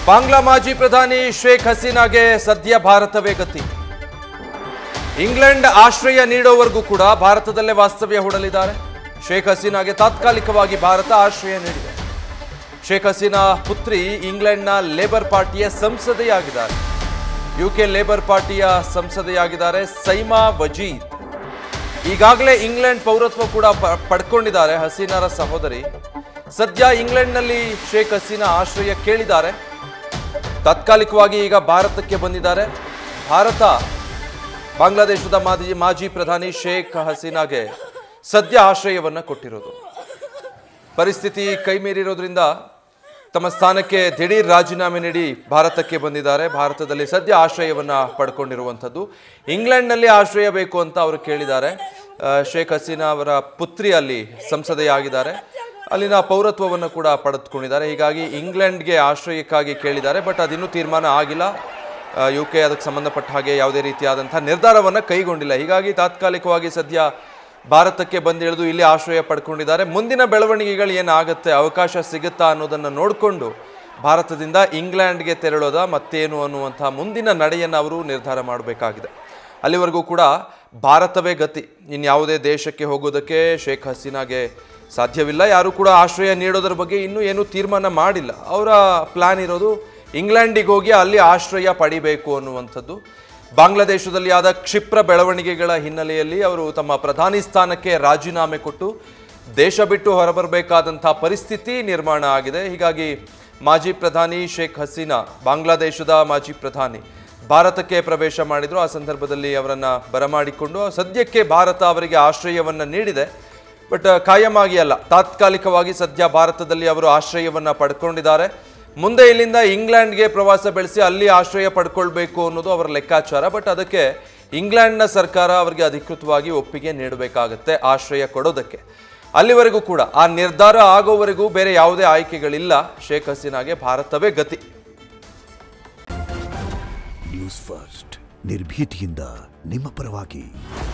ಬಾಂಗ್ಲಾ ಮಾಜಿ ಪ್ರಧಾನಿ ಶೇಖ್ ಹಸೀನಾಗೆ ಸದ್ಯ ಭಾರತವೇ ಗತಿ ಇಂಗ್ಲೆಂಡ್ ಆಶ್ರಯ ನೀಡೋವರೆಗೂ ಕೂಡ ಭಾರತದಲ್ಲೇ ವಾಸ್ತವ್ಯ ಹೂಡಲಿದ್ದಾರೆ ಶೇಖ್ ಹಸೀನಾಗೆ ತಾತ್ಕಾಲಿಕವಾಗಿ ಭಾರತ ಆಶ್ರಯ ನೀಡಿದೆ ಶೇಖ್ ಹಸೀನಾ ಪುತ್ರಿ ಇಂಗ್ಲೆಂಡ್ನ ಲೇಬರ್ ಪಾರ್ಟಿಯ ಸಂಸದೆಯಾಗಿದ್ದಾರೆ ಯುಕೆ ಲೇಬರ್ ಪಾರ್ಟಿಯ ಸಂಸದೆಯಾಗಿದ್ದಾರೆ ಸೈಮಾ ವಜೀದ್ ಈಗಾಗಲೇ ಇಂಗ್ಲೆಂಡ್ ಪೌರತ್ವ ಕೂಡ ಪ- ಪಡ್ಕೊಂಡಿದ್ದಾರೆ ಹಸೀನಾರ ಸಹೋದರಿ ಸದ್ಯ ಇಂಗ್ಲೆಂಡ್ನಲ್ಲಿ ಶೇಖ್ ಹಸೀನಾ ಆಶ್ರಯ ಕೇಳಿದ್ದಾರೆ ತಾತ್ಕಾಲಿಕವಾಗಿ ಈಗ ಭಾರತಕ್ಕೆ ಬಂದಿದ್ದಾರೆ ಭಾರತ ಬಾಂಗ್ಲಾದೇಶದ ಮಾಜಿ ಮಾಜಿ ಪ್ರಧಾನಿ ಶೇಖ್ ಹಸೀನಾಗೆ ಸದ್ಯ ಆಶ್ರಯವನ್ನು ಕೊಟ್ಟಿರೋದು ಪರಿಸ್ಥಿತಿ ಕೈಮೀರಿರೋದ್ರಿಂದ ತಮ್ಮ ಸ್ಥಾನಕ್ಕೆ ದಿಢೀರ್ ರಾಜೀನಾಮೆ ನೀಡಿ ಭಾರತಕ್ಕೆ ಬಂದಿದ್ದಾರೆ ಭಾರತದಲ್ಲಿ ಸದ್ಯ ಆಶ್ರಯವನ್ನ ಪಡ್ಕೊಂಡಿರುವಂಥದ್ದು ಇಂಗ್ಲೆಂಡ್ನಲ್ಲಿ ಆಶ್ರಯ ಬೇಕು ಅಂತ ಅವರು ಕೇಳಿದ್ದಾರೆ ಆ, ಶೇಖ್ ಹಸೀನಾ ಅವರ ಪುತ್ರಿ ಅಲ್ಲಿ ಸಂಸದೆಯಾಗಿದ್ದಾರೆ ಅಲ್ಲಿನ ಪೌರತ್ವವನ್ನು ಕೂಡ ಪಡೆದುಕೊಂಡಿದ್ದಾರೆ ಹೀಗಾಗಿ ಇಂಗ್ಲೆಂಡ್ಗೆ ಆಶ್ರಯಕ್ಕಾಗಿ ಕೇಳಿದ್ದಾರೆ ಬಟ್ ಅದಿನ್ನೂ ತೀರ್ಮಾನ ಆಗಿಲ್ಲ ಯು ಕೆ ಅದಕ್ಕೆ ಸಂಬಂಧಪಟ್ಟ ಹಾಗೆ ಯಾವುದೇ ರೀತಿಯಾದಂತಹ ನಿರ್ಧಾರವನ್ನು ಕೈಗೊಂಡಿಲ್ಲ ಹೀಗಾಗಿ ತಾತ್ಕಾಲಿಕವಾಗಿ ಸದ್ಯ ಭಾರತಕ್ಕೆ ಬಂದಿಳಿದು ಇಲ್ಲಿ ಆಶ್ರಯ ಪಡ್ಕೊಂಡಿದ್ದಾರೆ ಮುಂದಿನ ಬೆಳವಣಿಗೆಗಳು ಏನಾಗುತ್ತೆ ಅವಕಾಶ ಸಿಗುತ್ತಾ ಅನ್ನೋದನ್ನು ನೋಡಿಕೊಂಡು ಭಾರತದಿಂದ ಇಂಗ್ಲೆಂಡ್ಗೆ ತೆರಳೋದ ಮತ್ತೇನು ಅನ್ನುವಂಥ ಮುಂದಿನ ನಡೆಯನ್ನು ಅವರು ನಿರ್ಧಾರ ಮಾಡಬೇಕಾಗಿದೆ ಅಲ್ಲಿವರೆಗೂ ಕೂಡ ಭಾರತವೇ ಗತಿ ಇನ್ಯಾವುದೇ ದೇಶಕ್ಕೆ ಹೋಗೋದಕ್ಕೆ ಶೇಖ್ ಹಸೀನಾಗೆ ಸಾಧ್ಯವಿಲ್ಲ ಯಾರು ಕೂಡ ಆಶ್ರಯ ನೀಡೋದ್ರ ಬಗ್ಗೆ ಇನ್ನೂ ಏನೂ ತೀರ್ಮಾನ ಮಾಡಿಲ್ಲ ಅವರ ಪ್ಲಾನ್ ಇರೋದು ಇಂಗ್ಲೆಂಡಿಗೆ ಹೋಗಿ ಅಲ್ಲಿ ಆಶ್ರಯ ಪಡಿಬೇಕು ಅನ್ನುವಂಥದ್ದು ಬಾಂಗ್ಲಾದೇಶದಲ್ಲಿ ಆದ ಕ್ಷಿಪ್ರ ಬೆಳವಣಿಗೆಗಳ ಹಿನ್ನೆಲೆಯಲ್ಲಿ ಅವರು ತಮ್ಮ ಪ್ರಧಾನಿ ಸ್ಥಾನಕ್ಕೆ ರಾಜೀನಾಮೆ ಕೊಟ್ಟು ದೇಶ ಬಿಟ್ಟು ಹೊರಬರಬೇಕಾದಂಥ ಪರಿಸ್ಥಿತಿ ನಿರ್ಮಾಣ ಆಗಿದೆ ಹೀಗಾಗಿ ಮಾಜಿ ಪ್ರಧಾನಿ ಶೇಖ್ ಹಸೀನಾ ಬಾಂಗ್ಲಾದೇಶದ ಮಾಜಿ ಪ್ರಧಾನಿ ಭಾರತಕ್ಕೆ ಪ್ರವೇಶ ಮಾಡಿದ್ರು ಆ ಸಂದರ್ಭದಲ್ಲಿ ಅವರನ್ನ ಬರಮಾಡಿಕೊಂಡು ಸದ್ಯಕ್ಕೆ ಭಾರತ ಅವರಿಗೆ ಆಶ್ರಯವನ್ನ ನೀಡಿದೆ ಬಟ್ ಕಾಯಮಾಗಿ ಅಲ್ಲ ತಾತ್ಕಾಲಿಕವಾಗಿ ಸದ್ಯ ಭಾರತದಲ್ಲಿ ಅವರು ಆಶ್ರಯವನ್ನ ಪಡ್ಕೊಂಡಿದ್ದಾರೆ ಮುಂದೆ ಇಲ್ಲಿಂದ ಇಂಗ್ಲೆಂಡ್ಗೆ ಪ್ರವಾಸ ಬೆಳೆಸಿ ಅಲ್ಲಿ ಆಶ್ರಯ ಪಡ್ಕೊಳ್ಬೇಕು ಅನ್ನೋದು ಅವರ ಲೆಕ್ಕಾಚಾರ ಬಟ್ ಅದಕ್ಕೆ ಇಂಗ್ಲೆಂಡ್ನ ಸರ್ಕಾರ ಅವರಿಗೆ ಅಧಿಕೃತವಾಗಿ ಒಪ್ಪಿಗೆ ನೀಡಬೇಕಾಗತ್ತೆ ಆಶ್ರಯ ಕೊಡೋದಕ್ಕೆ ಅಲ್ಲಿವರೆಗೂ ಕೂಡ ಆ ನಿರ್ಧಾರ ಆಗೋವರೆಗೂ ಬೇರೆ ಯಾವುದೇ ಆಯ್ಕೆಗಳಿಲ್ಲ ಶೇಖ್ ಹಸೀನಾಗೆ ಭಾರತವೇ ಗತಿ ನ್ಯೂಸ್ ಫಸ್ಟ್ ನಿರ್ಭೀತಿಯಿಂದ ನಿಮ್ಮ ಪರವಾಗಿ